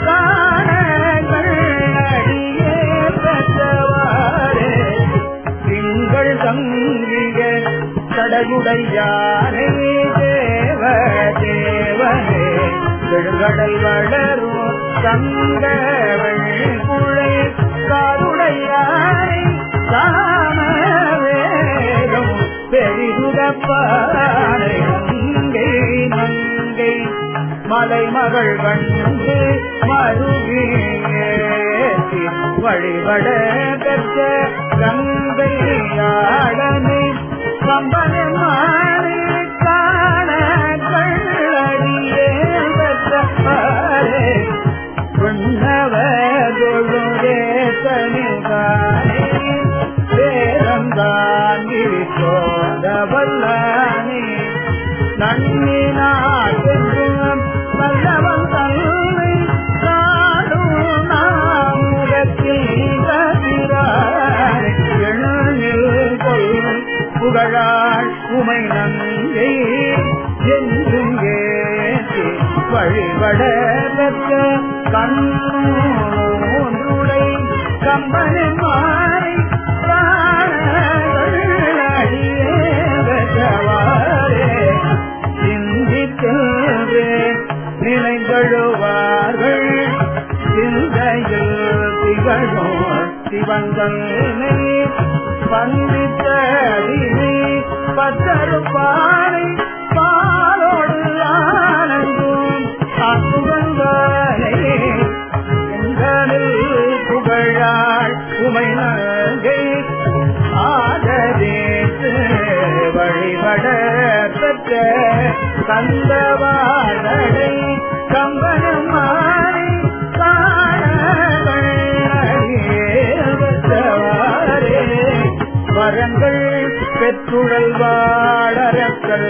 காணடியே பெற்றவாரே திங்கள் தங்கிய கடகுடையாரே தேவ தேவனே விடுகடல் வளரும் தங்க வெள்குழை காருடையாரை காமவேகம் பெரிதுடப்பானை மங்கை மங்கை மலைமகள் கண்டு மருகேசி வழிபட பெற்ற கங்கை ஆடனை கம்பனமானை காண கள்ளடியே பெற்றாரே உண்ணவதொழுதே தனிதானே வேறந்தான் விரித்தோதவல்லானே நன்னினாற்றும் வல்லவன் தன்னை காடும் நாமுகத்தில் கதிராரே எண்ணில் கொள் புகழாள் உமை நங்கை என்றும் ஏற்றி வழிபட பெற்ற கண்ணூரை கம்பனின் மாறி காணடியேற்றவாரே சிந்தித்தே நினைந்தழுவார்கள் சிந்தையில் திகழும் சிவந்தனை பந்தித்தடினை பத்தருப்பானை பாலோடு ஆனந்தும் அசுகந்தானே எங்களில் புகழாள் உமை நகை ஆதரேத்து வழிபட பெற்ற கந்தவாடை கம்பனமாய் காணவரே வரங்கள் பெற்றுடல் வாழறக்கள்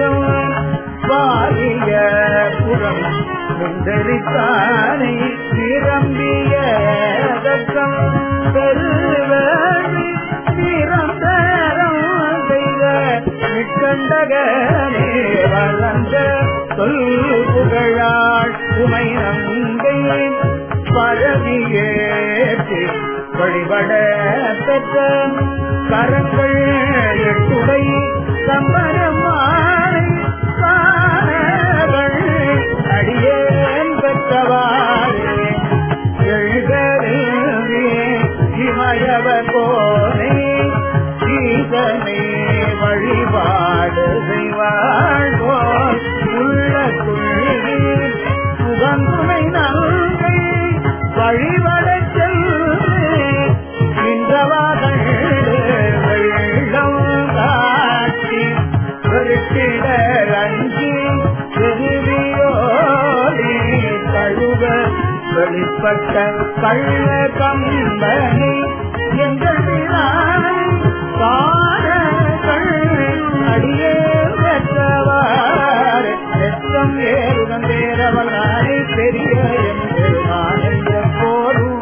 வாரிய புறம் முந்தரித்தானை நிரம்பிய தக்கம் பெருவழி நிரந்தரம் செய்த நிற்கண்டகனே வளர்ந்த சொல் புகழாள் உமை நங்கை பரவியேற்றி வழிபட பெற்ற கரங்கள் எட்டுடை சம்பரமாய் காணகள் அடியேன் பெற்றவாரே எழுகருவே இமயவ போனே ஈசனை வழிபாடு செய்வாள் போல் உள்ள துள்ளி சுகந்துமை நல்கை வழிபட செல்வே இன்றவாகள் வெள்ளம் காட்டி பெருக்கிட அஞ்சி திருவியோடி தழுவ வெளிப்பட்ட கள்ள கம்பனை எங்கள் விழாவை காணங்கள் அடியே பெற்றவாறு எத்தம் ஏறுதம் வேறவனாய் பெரிய எங்கள் ஆனந்த போரும்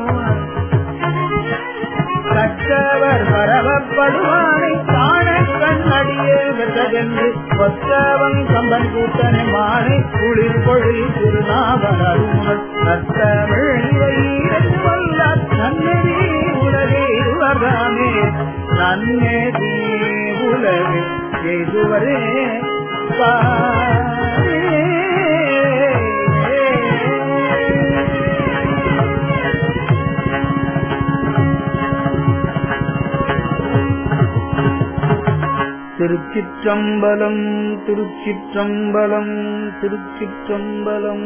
கற்றவர் வரவப்படுவானை காண கண்ணடியே வென்றதென்று கொற்றவன் கம்பன் கூட்டனை மானை குளிர் பொழில் திருநாவலருங்கள் நத்தமிழ் வல்ல நன்னெறி உலகே உலகாமே நன்னெறி உலகே எதுவரே திருச்சிற்ற திருச்சிற்றம்பலம் திருச்சிற்றம்பலம் திருச்சிற்றம்பலம்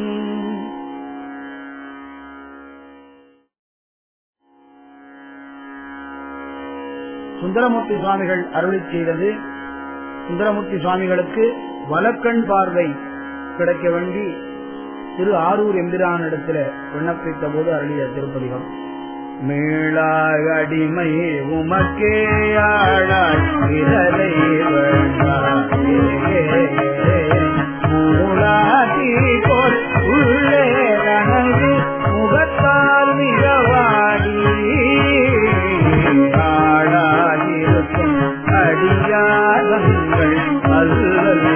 சுந்தரமூர்த்தி சுவாமிகள் அருளி செய்தது சுந்தரமூர்த்தி சுவாமிகளுக்கு வலக்கண் பார்வை கிடைக்க வேண்டி திரு ஆரூர் எம்பிரானிடத்தில் விண்ணப்பித்த போது அருளிய திருப்பதிகம் மேளாகடிமை உமக்கே ஆளாய் விரலை மூலாதி போல் உள்ளே கணங்கு முகத்தால் மிகவாடி ஆளாயிருக்கும் அடியாதங்கள் அல்லல்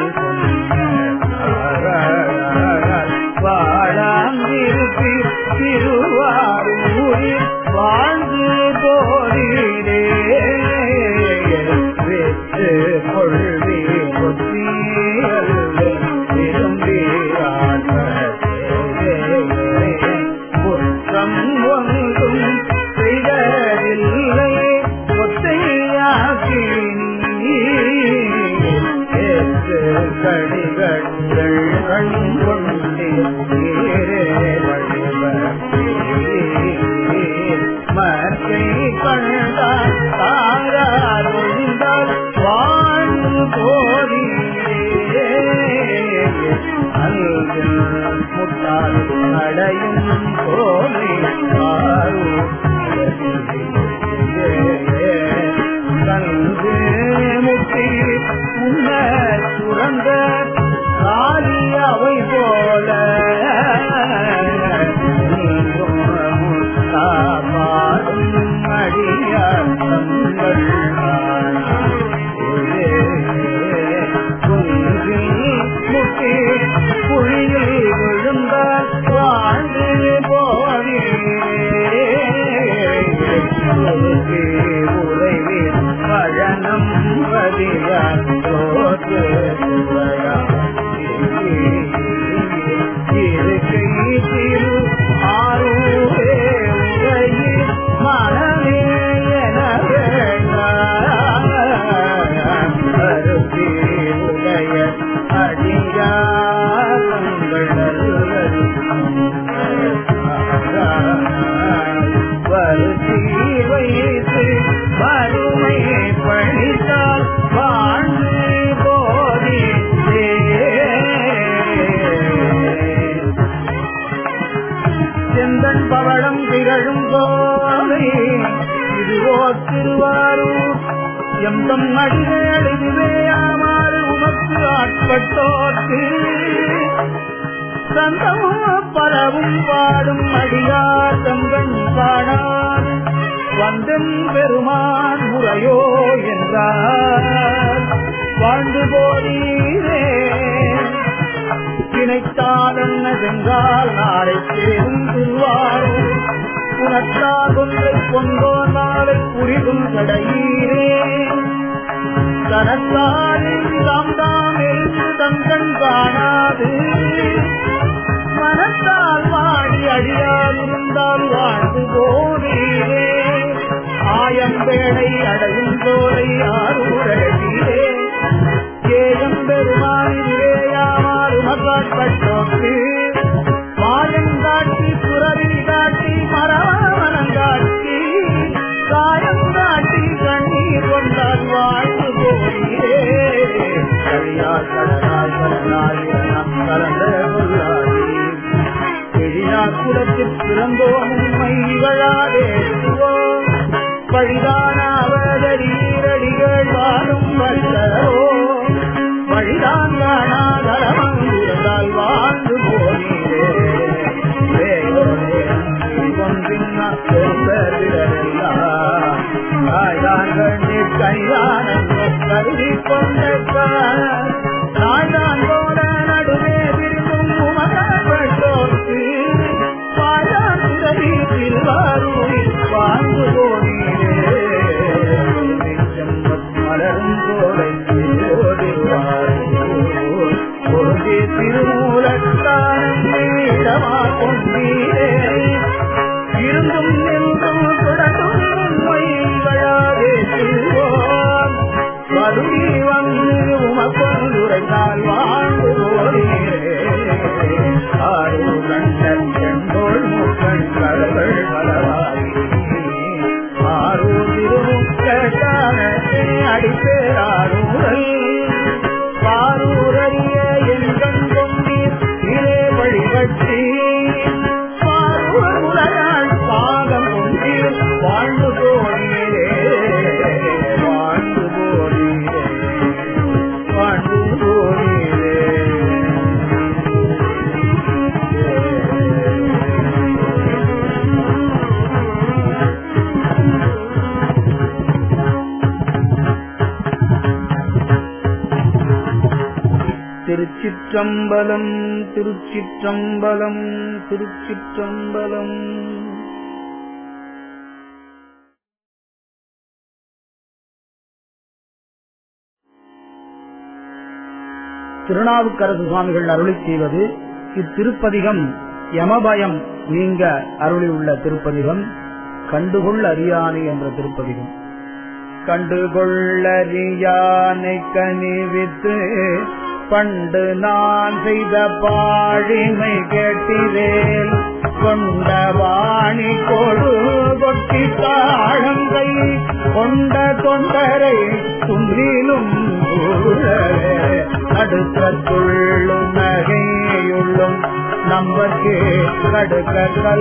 வாழாங்கிருப்பி திருவாரூரில் வாழ்ந்து போதிலே வெற்று கொள்வி கொத்தியல் விரும்பி குற்றம் ஒன்றும் செய்ததில்லை கொத்தையாக்கி கடிகள் கண் கொண்டே மற்றை கண்டால் தாரார் ஒழிந்தால் வாழ்ந்து போதியே அல்கில் முட்டால் அடையும் போலே கல்கு முட்டி உன்ன சுரந்த காலி அவை போல பாடும் அடியார் தங்கள் முட்டி குழியில் விழுந்த வாழ்ந்து போதே உறைவே பழனம் பதியார் தோற்று இருக்கை திரு ஆரூரே உரையில் மனமே என வேண்டாருத்தி உடைய அடியாங்கள் வருத்தி வைத்து வறுமை பழித்தால் வாழ்ந்து போதித்தே செந்தன் பவளம் திகழும் கோலை இதுவோ திருவாரூர் எந்தம் அடிகள் இதுவேயாமாறு உமக்கு ஆட்பட்டோர்க்கு சந்தமும் பரவும் பாடும் அடியார் தங்கன் பாடாது வந்தன் பெருமான் முறையோ என்றார் வாழ்ந்து போதீரே நினைத்தால் என்ன சென்றால் நாளை சேரும் திருவாரூர் உனத்தால் ஒன்றை கொண்டோ நாளை புரிதும் கடையீரே தனத்தால் தாம் தாம் எழுந்து தங்கண் காணாது மனத்தால் வாடி அழியாதிருந்தால் வாழ்ந்து போதீரே ஆயம்பேடை அடையும் தோலை ஆரூரகீரே ஏகம் பெருமானிலேயாமாறு மகாட்பட்டோக்கு மாயம் காட்டி புறவி காட்டி மரமனம் காட்டி காயம் காட்டி கண்ணீர் கொண்டால் வாழ்ந்து போகிறே கலியார் கடலால் கடலால் கலந்த கொள்ளாதே எழிலார் குலத்தில் பிறந்தோம் உண்மை இகழாதே பழிதான அவதரீரடிகள் வாழும் வல்லரோ வழிதான் காணாதலமங்கிருந்தால் வாழ்ந்து போனீரே கருதி கொண்ட நாய்தான் போல நடுவே விரும்பும் உமகப்பட்டோர்க்கு வாழான் பிறவி திருவாரூரில் வாழ்ந்து போனீரே மலரும் கோவை ஒருங்கே திருமூலத்தானம் இடமா கொண்டீரே இருந்தும் நின்றும் தொடர்ந்தும் உண்மை வழாதே செல்வோம் கருவி வந்து திருச்சிற்றம்பலம் திருச்சிற்றம்பலம் திருச்சிற்றம்பலம் திருநாவுக்கரசு சுவாமிகள் அருளி செய்வது இத்திருப்பதிகம் யமபயம் நீங்க அருளியுள்ள திருப்பதிகம் கண்டுகொள் அறியானை என்ற திருப்பதிகம் கண்டுகொள்ளறியானை கனிவித்து பண்டு நான் செய்த பாழிமை கேட்டிரேல் கொண்ட வாணி கொடு கொட்டி தாழங்கை கொண்ட தொண்டரை துன்றிலும் அடுக்கத்துள்ளும் நகையுள்ளும் நம்பர்க்கே கடுக்க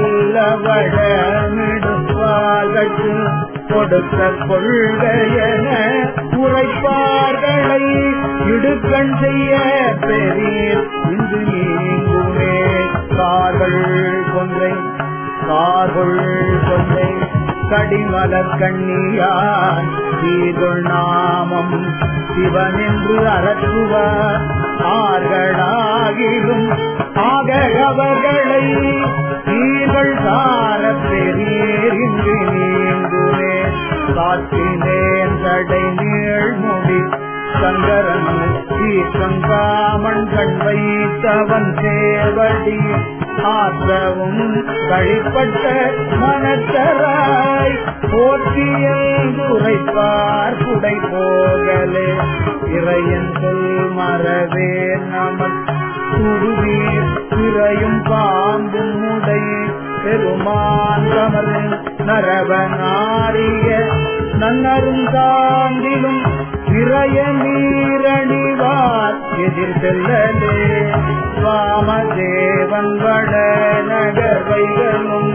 கல்லவடமிடுவாழ்கட்டு கொடுக்க கொள்கையன உரைப்பார்களை இடுக்கண் செய்ய பெரியர் இன்று நீங்குமே கார்கள் கொன்றை கார்கள் கொன்றை கடிமலர் கண்ணியான் சீதொள் நாமம் சிவனென்று அறற்றுவார் ஆர்களாகிலும் ஆக அவர்களை நீங்கள் சார பெரியறிந்து நீங்குமே காற்றினேன் தடை நீழ்முடி சங்கரன் சீசங்காமன் கண் வைத்தவன் சேவடி ஆற்றவும் கழிப்பட்ட மனத்தராய் போற்றியுரைப்பார் குடை போகலே இறையன் சொல் மறவே நமன் சுடுவீர் பிறையும் பாம்பும் உடை பெருமான் கமர் நரவனாரிய நன்னரும் சாந்திலும் நிறைய நீரணிவார் எதிர் செல்லலே வாமதேவன் வட நகர்வைகளும்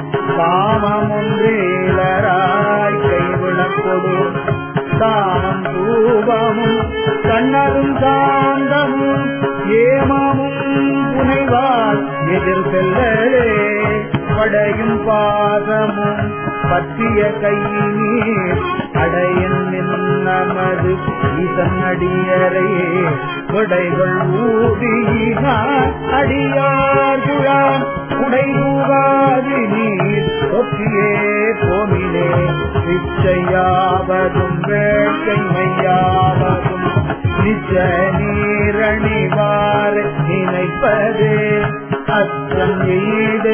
காமமுன்றீலராய் கைவிடக்கொடு தானம் தூபமும் கண்ணரும் சாந்தமும் ஏமாமும் புனைவார் எதிர் செல்லலே படையும் பாதமும் பற்றிய கைநீர் அடையன் நமது ஈசன் அடியரை கொடைகள் ஊதியினார் அடியார் குழாம் உடையூகாது நீர் ஒற்றியே போமிலே நிச்சயாவதும் வேட்கைமையாவதும் நிச்ச நீரணிவார நினைப்பதே அச்சம் எய்தை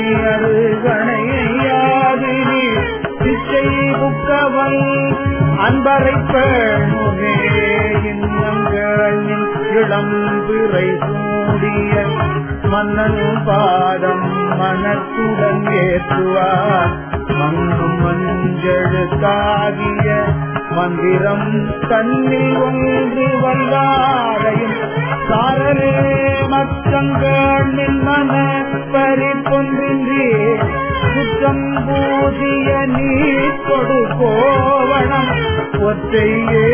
அருகணையாது நீர் பிச்சை புக்கவன் அன்பரை பேணுமே இன்னங்கள் இளம் பிறை சூடிய மன்னன் பாதம் மனத்துடன் ஏற்றுவார் மங்கும் மஞ்சளுக்காகிய மந்திரம் தன்னில் ஒன்று வல்லாரையும் சாரரே மச்சங்கள் மன பறிப்பொன்றின்றி குற்றம் பூதிய நீ கொடு கோவணம் ஒற்றை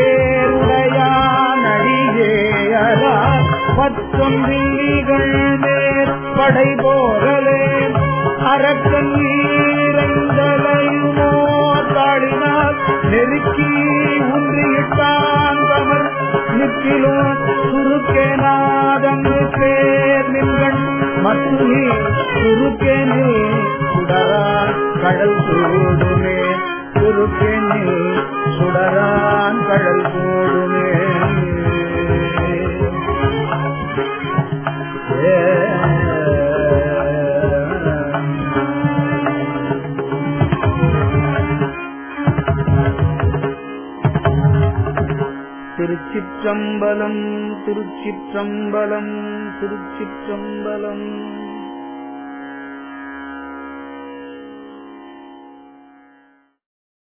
ஏருடையான் அடியே அலா பத்தொன்றிகள் மேற் படை போகலே அரக்கன் ஈரந்தலையுமோ தாளினால் நெருக்கி உன்றியிட்டான் கமல் நிற்கிலும் சுருக்கே நாதம் பேர் நின்கள் மத்துனி சுருக்கேனில் சுடரான் கடல் சூடுமே சுருக்கேனில் சுடரான் கடல் சூடுமே திருச்சிற்றம்பலம் திருச்சிற்றம்பலம் திருச்சிற்றம்பலம்